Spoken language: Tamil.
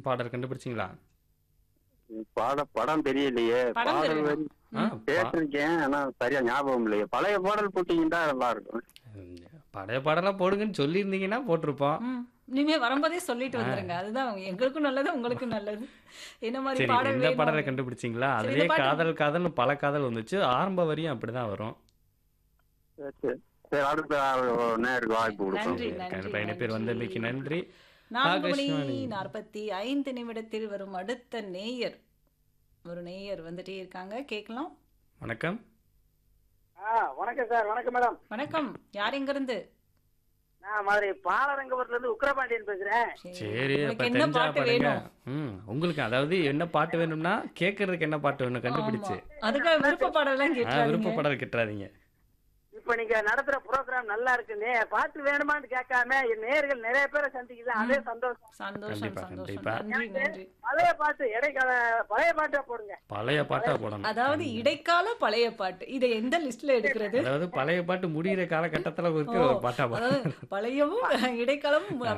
பாடல் கண்டுபிடிச்சிங்களா பாட படம் தெரியலையே படம் பாடல் தெரியுமா? வரி ஆ, பா- கேட்டிருக்கேன் ஆனா சரியா ஞாபகம் இல்லையே பழைய பாடல் போட்டீங்கன்னா நல்லா இருக்கும் பழைய பாடலாம் போடுங்கன்னு சொல்லியிருந்தீங்கன்னா போட்டிருப்போம் ம். இனிமே வரும்போதே சொல்லிட்டு வந்துருங்க அதுதான் எங்களுக்கும் நல்லது உங்களுக்கும் நல்லது என்ன மாதிரி சரி பாடல் இந்த பாடலை வேணும் கண்டுபிடிச்சிங்களா சரி, அதுலயே இந்த பாட்டு- காதல் காதல்னு பல காதல் வந்துச்சு ஆரம்ப வரியும் அப்படிதான் வரும் சரி, சரி. சரி அடுத்த நேருக்கு வாய்ப்பு கொடுப்போம் நன்றி, நன்றி, கண்டிப்பா இணைப்பு நன்றி. வந்தமைக்கு நன்றி நான்கு மணி ஆகாஷ்வாணி. நாற்பத்தி ஐந்து நிமிடத்தில் வரும் அடுத்த நேயர் ஒரு நேயர் வந்துட்டே இருக்காங்க கேட்கலாம் வணக்கம் ஆ வணக்கம் சார் வணக்கம் மேடம் வணக்கம் யார் எங்க இருந்து நான் மாதிரி பாலரங்கபுரத்துல இருந்து உக்கிரபாண்டியன் பேசுறேன் சரி அப்ப உங்களுக்கு என்ன தெரிஞ்சா பாட்டு பாடுங்க வேணும் ம் உங்களுக்கு அதாவது என்ன பாட்டு வேணும்னா கேட்கறதுக்கு என்ன பாட்டு வேணும் கண்டுபிடிச்சு ஆமா. அதுக்காக விருப்ப பாடலாம் ஆ, கேட்கறாங்க விருப்ப பாடல் கிட்டுறாதீங்க இப்ப நீங்க நடத்துற ப்ரோக்ராம் நல்லா இருக்குன்னு பாட்டு வேணுமான்னு கேட்காம என் நேயர்கள் நிறைய பேரை சந்திக்குது அதே சந்தோஷம் சந்தோஷம் கண்டிப்பா, சந்தோஷம் கண்டிப்பா. நன்றி நன்றி பழைய பாட்டு இடைக்கால பழைய பாட்டா போடுங்க பழைய பாட்டா போடணும் அதாவது இடைக்கால பழைய பாட்டு இதை எந்த லிஸ்ட்ல எடுக்கிறது அதாவது பழைய பாட்டு முடியிற காலகட்டத்துல இருக்கிற ஓ, ஒரு பாட்டா பாடணும் அதாவது பழையவும் இடைக்காலமும்